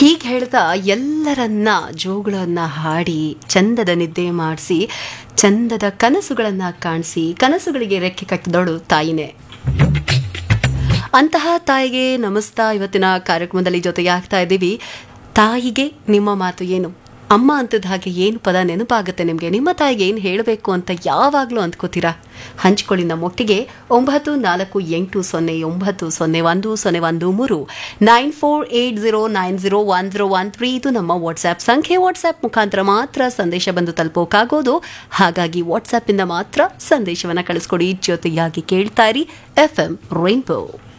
ಹೀಗೆ ಹೇಳ್ತಾ ಎಲ್ಲರನ್ನ ಜೋಗುಳನ್ನ ಹಾಡಿ ಚಂದದ ನಿದ್ದೆ ಮಾಡಿಸಿ ಚಂದದ ಕನಸುಗಳನ್ನ ಕಾಣಿಸಿ ಕನಸುಗಳಿಗೆ ರೆಕ್ಕೆ ಕಟ್ಟಿದವಳು ತಾಯಿನೇ ಅಂತಹ ತಾಯಿಗೆ ನಮಸ್ತಾ ಇವತ್ತಿನ ಕಾರ್ಯಕ್ರಮದಲ್ಲಿ ಜೊತೆಯಾಗ್ತಾ ಇದ್ದೀವಿ ತಾಯಿಗೆ ನಿಮ್ಮ ಮಾತು ಏನು ಅಮ್ಮ ಅಂತದ ಹಾಗೆ ಏನು ಪದ ನೆನಪಾಗುತ್ತೆ ನಿಮಗೆ ನಿಮ್ಮ ತಾಯಿಗೆ ಏನು ಹೇಳಬೇಕು ಅಂತ ಯಾವಾಗಲೂ ಅಂದ್ಕೋತೀರಾ ಹಂಚ್ಕೊಳ್ಳಿ ನಮ್ಮೊಟ್ಟಿಗೆ ಒಂಬತ್ತು ನಾಲ್ಕು ಎಂಟು ಸೊನ್ನೆ ಒಂಬತ್ತು ಸೊನ್ನೆ ಒಂದು ಸೊನ್ನೆ ಒಂದು ಮೂರು nine four eight zero nine zero one zero one three ಇದು ನಮ್ಮ ವಾಟ್ಸ್ಆ್ಯಪ್ ಸಂಖ್ಯೆ ವಾಟ್ಸ್ಆ್ಯಪ್ ಮುಖಾಂತರ ಮಾತ್ರ ಸಂದೇಶ ಬಂದು ತಲುಪೋಕ್ಕಾಗೋದು ಹಾಗಾಗಿ ವಾಟ್ಸ್ಆ್ಯಪಿಂದ ಮಾತ್ರ ಸಂದೇಶವನ್ನು ಕಳಿಸ್ಕೊಡಿ ಜೊತೆಯಾಗಿ ಕೇಳ್ತಾ ಇರಿ ಎಫ್ ಎಂ ರೈನ್ಬೋ